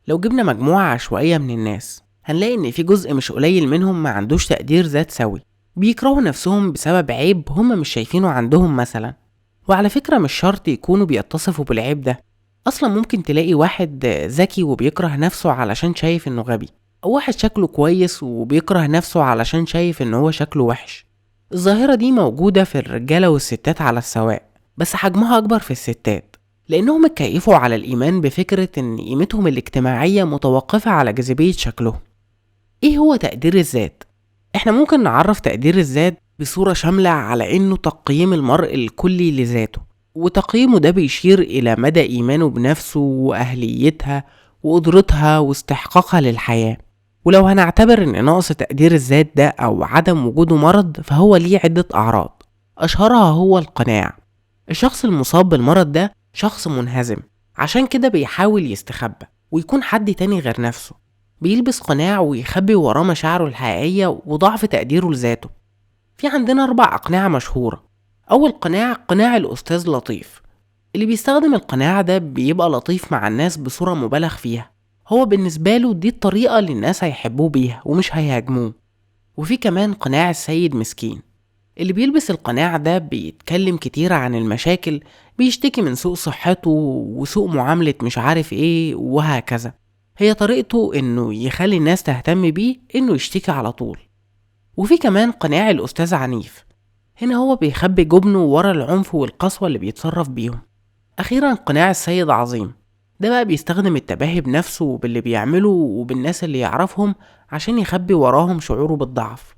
لو جبنا مجموعة عشوائية من الناس هنلاقي إن في جزء مش قليل منهم ما عندوش تقدير ذات سوي بيكرهوا نفسهم بسبب عيب هما مش شايفينه عندهم مثلا وعلى فكرة مش شرط يكونوا بيتصفوا بالعيب ده أصلا ممكن تلاقي واحد ذكي وبيكره نفسه علشان شايف إنه غبي أو واحد شكله كويس وبيكره نفسه علشان شايف إن هو شكله وحش الظاهرة دي موجودة في الرجالة والستات على السواء بس حجمها أكبر في الستات لأنهم اتكيفوا على الإيمان بفكرة إن قيمتهم الاجتماعية متوقفة على جاذبية شكلهم إيه هو تقدير الذات؟ إحنا ممكن نعرف تقدير الذات بصورة شاملة على إنه تقييم المرء الكلي لذاته وتقييمه ده بيشير إلى مدى إيمانه بنفسه وأهليتها وقدرتها واستحقاقها للحياة ولو هنعتبر إن نقص تقدير الذات ده أو عدم وجوده مرض فهو ليه عدة أعراض أشهرها هو القناع الشخص المصاب بالمرض ده شخص منهزم عشان كده بيحاول يستخبى ويكون حد تاني غير نفسه بيلبس قناع ويخبي وراه مشاعره الحقيقية وضعف تقديره لذاته في عندنا أربع أقنعة مشهورة أول قناع قناع الأستاذ لطيف اللي بيستخدم القناع ده بيبقى لطيف مع الناس بصورة مبالغ فيها هو بالنسبة له دي الطريقة اللي الناس هيحبوه بيها ومش هيهاجموه وفي كمان قناع السيد مسكين اللي بيلبس القناع ده بيتكلم كتير عن المشاكل بيشتكي من سوء صحته وسوء معاملة مش عارف ايه وهكذا هي طريقته انه يخلي الناس تهتم بيه انه يشتكي على طول وفي كمان قناع الأستاذ عنيف هنا هو بيخبي جبنه ورا العنف والقسوة اللي بيتصرف بيهم أخيرا قناع السيد عظيم ده بقى بيستخدم التباهي بنفسه وباللي بيعمله وبالناس اللي يعرفهم عشان يخبي وراهم شعوره بالضعف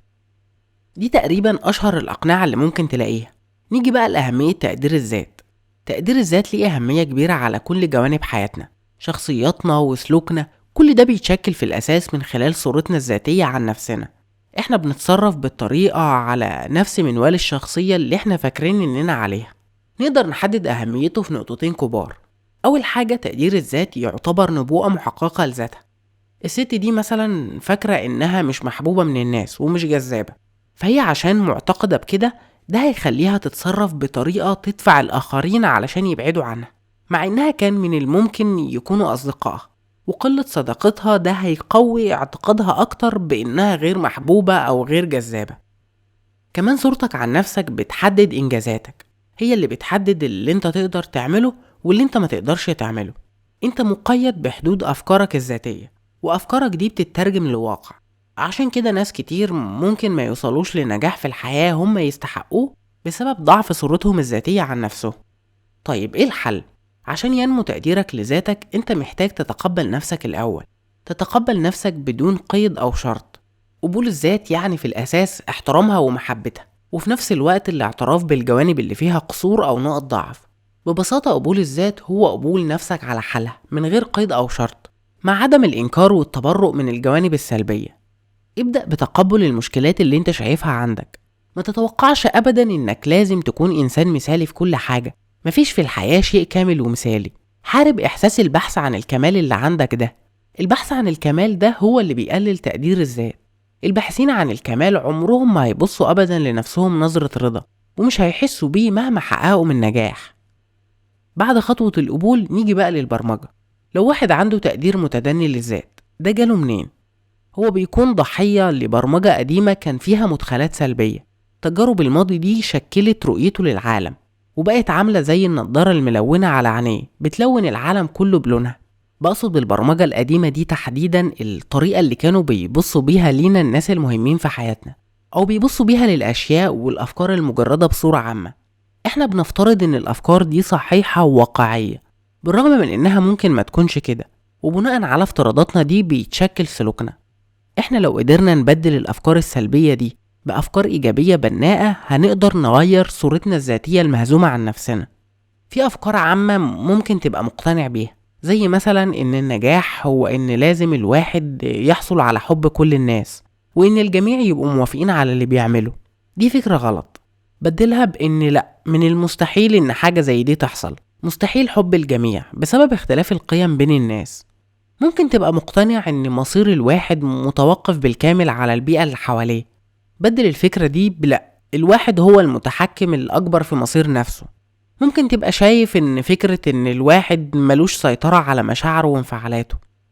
دي تقريبا أشهر الأقنعة اللي ممكن تلاقيها نيجي بقى لأهمية تقدير الذات تقدير الذات ليه أهمية كبيرة على كل جوانب حياتنا شخصياتنا وسلوكنا كل ده بيتشكل في الأساس من خلال صورتنا الذاتية عن نفسنا احنا بنتصرف بالطريقة على نفس منوال الشخصية اللي احنا فاكرين اننا عليها نقدر نحدد أهميته في نقطتين كبار أول حاجة تقدير الذات يعتبر نبوءة محققة لذاتها الست دي مثلا فاكرة إنها مش محبوبة من الناس ومش جذابة فهي عشان معتقدة بكده ده هيخليها تتصرف بطريقة تدفع الآخرين علشان يبعدوا عنها مع إنها كان من الممكن يكونوا أصدقائها وقلة صداقتها ده هيقوي اعتقادها أكتر بإنها غير محبوبة أو غير جذابة كمان صورتك عن نفسك بتحدد إنجازاتك هي اللي بتحدد اللي انت تقدر تعمله واللي انت ما تقدرش تعمله انت مقيد بحدود أفكارك الذاتية وأفكارك دي بتترجم لواقع عشان كده ناس كتير ممكن ما يوصلوش لنجاح في الحياة هم يستحقوه بسبب ضعف صورتهم الذاتية عن نفسهم طيب ايه الحل؟ عشان ينمو تقديرك لذاتك انت محتاج تتقبل نفسك الأول تتقبل نفسك بدون قيد أو شرط قبول الذات يعني في الأساس احترامها ومحبتها وفي نفس الوقت الاعتراف بالجوانب اللي فيها قصور أو نقط ضعف ببساطة قبول الذات هو قبول نفسك على حالها من غير قيد أو شرط مع عدم الإنكار والتبرؤ من الجوانب السلبية ابدأ بتقبل المشكلات اللي انت شايفها عندك ما تتوقعش أبدا إنك لازم تكون إنسان مثالي في كل حاجة مفيش في الحياة شيء كامل ومثالي حارب إحساس البحث عن الكمال اللي عندك ده البحث عن الكمال ده هو اللي بيقلل تقدير الذات الباحثين عن الكمال عمرهم ما هيبصوا أبدا لنفسهم نظرة رضا ومش هيحسوا بيه مهما حققوا من نجاح بعد خطوة القبول نيجي بقى للبرمجة لو واحد عنده تقدير متدني للذات ده جاله منين؟ هو بيكون ضحية لبرمجة قديمة كان فيها مدخلات سلبية تجارب الماضي دي شكلت رؤيته للعالم وبقت عاملة زي النضارة الملونة على عينيه بتلون العالم كله بلونها بقصد بالبرمجة القديمة دي تحديدا الطريقة اللي كانوا بيبصوا بيها لينا الناس المهمين في حياتنا أو بيبصوا بيها للأشياء والأفكار المجردة بصورة عامة احنا بنفترض ان الأفكار دي صحيحة وواقعية بالرغم من انها ممكن ما تكونش كده وبناء على افتراضاتنا دي بيتشكل سلوكنا احنا لو قدرنا نبدل الأفكار السلبية دي بأفكار إيجابية بناءة هنقدر نغير صورتنا الذاتية المهزومة عن نفسنا في أفكار عامة ممكن تبقى مقتنع بيها زي مثلا إن النجاح هو إن لازم الواحد يحصل على حب كل الناس وإن الجميع يبقوا موافقين على اللي بيعمله دي فكرة غلط بدلها بإن لأ من المستحيل إن حاجة زي دي تحصل مستحيل حب الجميع بسبب اختلاف القيم بين الناس ممكن تبقى مقتنع إن مصير الواحد متوقف بالكامل على البيئة اللي حواليه بدل الفكرة دي بلأ الواحد هو المتحكم الأكبر في مصير نفسه ممكن تبقى شايف إن فكرة إن الواحد ملوش سيطرة على مشاعره وانفعالاته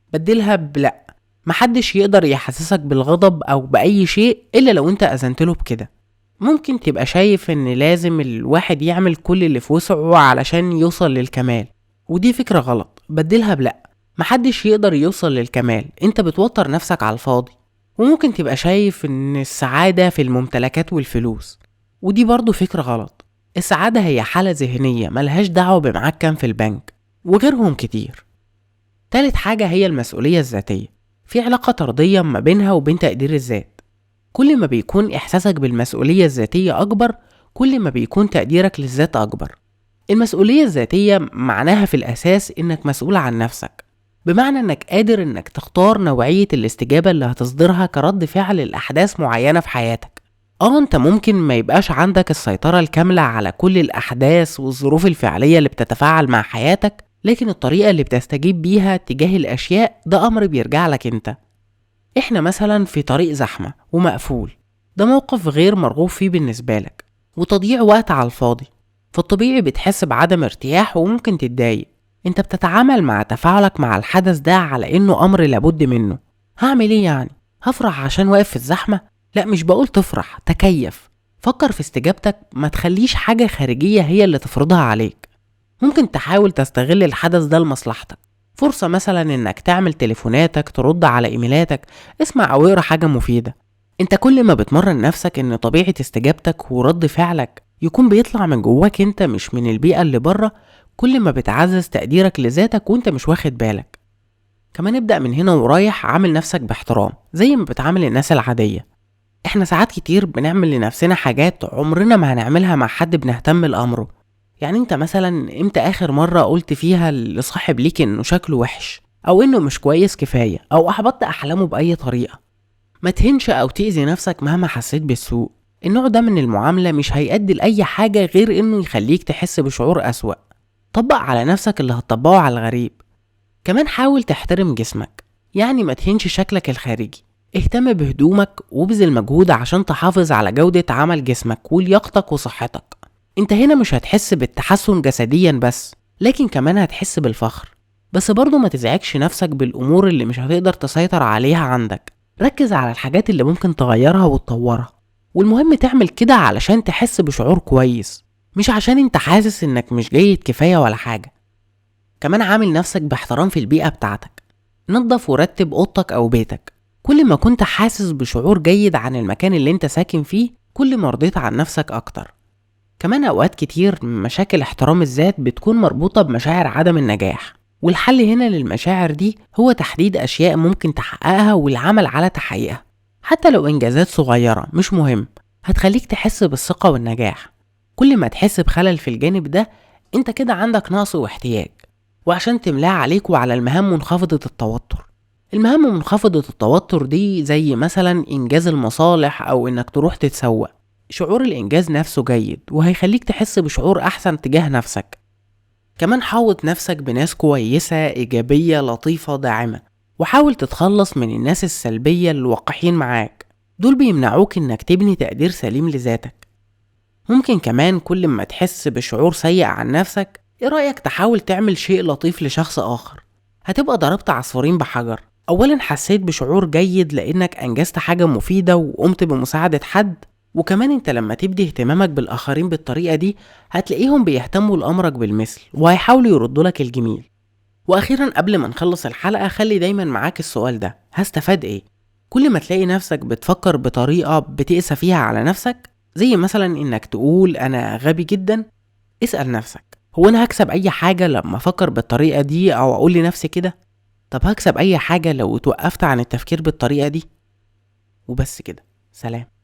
بدلها بلأ محدش يقدر يحسسك بالغضب أو بأي شيء إلا لو أنت أذنت له بكده ممكن تبقى شايف إن لازم الواحد يعمل كل اللي في وسعه علشان يوصل للكمال ودي فكرة غلط بدلها بلأ محدش يقدر يوصل للكمال انت بتوتر نفسك على الفاضي وممكن تبقى شايف ان السعادة في الممتلكات والفلوس ودي برضو فكرة غلط السعادة هي حالة ذهنية ملهاش دعوة بمعاك كام في البنك وغيرهم كتير تالت حاجة هي المسؤولية الذاتية في علاقة طردية ما بينها وبين تقدير الذات كل ما بيكون إحساسك بالمسؤولية الذاتية أكبر كل ما بيكون تقديرك للذات أكبر المسؤولية الذاتية معناها في الأساس إنك مسؤول عن نفسك بمعنى إنك قادر إنك تختار نوعية الاستجابة اللي هتصدرها كرد فعل لأحداث معينة في حياتك اه انت ممكن ما يبقاش عندك السيطرة الكاملة على كل الأحداث والظروف الفعلية اللي بتتفاعل مع حياتك لكن الطريقة اللي بتستجيب بيها تجاه الأشياء ده أمر بيرجع لك انت احنا مثلا في طريق زحمة ومقفول ده موقف غير مرغوب فيه بالنسبة لك وتضييع وقت على الفاضي فالطبيعي بتحس بعدم ارتياح وممكن تتضايق انت بتتعامل مع تفاعلك مع الحدث ده على انه امر لابد منه هعمل ايه يعني هفرح عشان واقف في الزحمة لا مش بقول تفرح تكيف فكر في استجابتك ما تخليش حاجة خارجية هي اللي تفرضها عليك ممكن تحاول تستغل الحدث ده لمصلحتك فرصة مثلا انك تعمل تليفوناتك ترد على ايميلاتك اسمع او اقرا حاجة مفيدة انت كل ما بتمرن نفسك ان طبيعة استجابتك ورد فعلك يكون بيطلع من جواك انت مش من البيئة اللي بره كل ما بتعزز تقديرك لذاتك وانت مش واخد بالك كمان ابدأ من هنا ورايح عامل نفسك باحترام زي ما بتعامل الناس العادية احنا ساعات كتير بنعمل لنفسنا حاجات عمرنا ما هنعملها مع حد بنهتم لأمره يعني انت مثلا امتى اخر مرة قلت فيها لصاحب ليك انه شكله وحش او انه مش كويس كفاية او احبطت احلامه باي طريقة ما تهنش او تأذي نفسك مهما حسيت بالسوء النوع ده من المعاملة مش هيأدي لأي حاجة غير انه يخليك تحس بشعور أسوأ طبق على نفسك اللي هتطبقه على الغريب كمان حاول تحترم جسمك يعني ما تهنش شكلك الخارجي اهتم بهدومك وابذل مجهود عشان تحافظ على جودة عمل جسمك ولياقتك وصحتك انت هنا مش هتحس بالتحسن جسديا بس لكن كمان هتحس بالفخر بس برضه ما تزعجش نفسك بالامور اللي مش هتقدر تسيطر عليها عندك ركز على الحاجات اللي ممكن تغيرها وتطورها والمهم تعمل كده علشان تحس بشعور كويس مش عشان انت حاسس انك مش جيد كفاية ولا حاجة كمان عامل نفسك باحترام في البيئة بتاعتك نظف ورتب اوضتك او بيتك كل ما كنت حاسس بشعور جيد عن المكان اللي انت ساكن فيه كل ما رضيت عن نفسك اكتر كمان اوقات كتير مشاكل احترام الذات بتكون مربوطة بمشاعر عدم النجاح والحل هنا للمشاعر دي هو تحديد اشياء ممكن تحققها والعمل على تحقيقها حتى لو انجازات صغيرة مش مهم هتخليك تحس بالثقة والنجاح كل ما تحس بخلل في الجانب ده انت كده عندك نقص واحتياج وعشان تملاه عليك وعلى المهام منخفضة التوتر المهام منخفضة التوتر دي زي مثلا إنجاز المصالح أو إنك تروح تتسوق شعور الإنجاز نفسه جيد وهيخليك تحس بشعور أحسن تجاه نفسك كمان حاوط نفسك بناس كويسة إيجابية لطيفة داعمة وحاول تتخلص من الناس السلبية الوقحين معاك دول بيمنعوك إنك تبني تقدير سليم لذاتك ممكن كمان كل ما تحس بشعور سيء عن نفسك ايه رأيك تحاول تعمل شيء لطيف لشخص آخر هتبقى ضربت عصفورين بحجر أولا حسيت بشعور جيد لأنك أنجزت حاجة مفيدة وقمت بمساعدة حد وكمان انت لما تبدي اهتمامك بالآخرين بالطريقة دي هتلاقيهم بيهتموا لأمرك بالمثل وهيحاولوا يردوا لك الجميل وأخيرا قبل ما نخلص الحلقة خلي دايما معاك السؤال ده هستفاد ايه كل ما تلاقي نفسك بتفكر بطريقة بتقسى فيها على نفسك زي مثلا انك تقول انا غبي جدا اسأل نفسك هو انا هكسب اي حاجة لما افكر بالطريقة دي او اقول لنفسي كده طب هكسب اي حاجة لو اتوقفت عن التفكير بالطريقة دي وبس كده سلام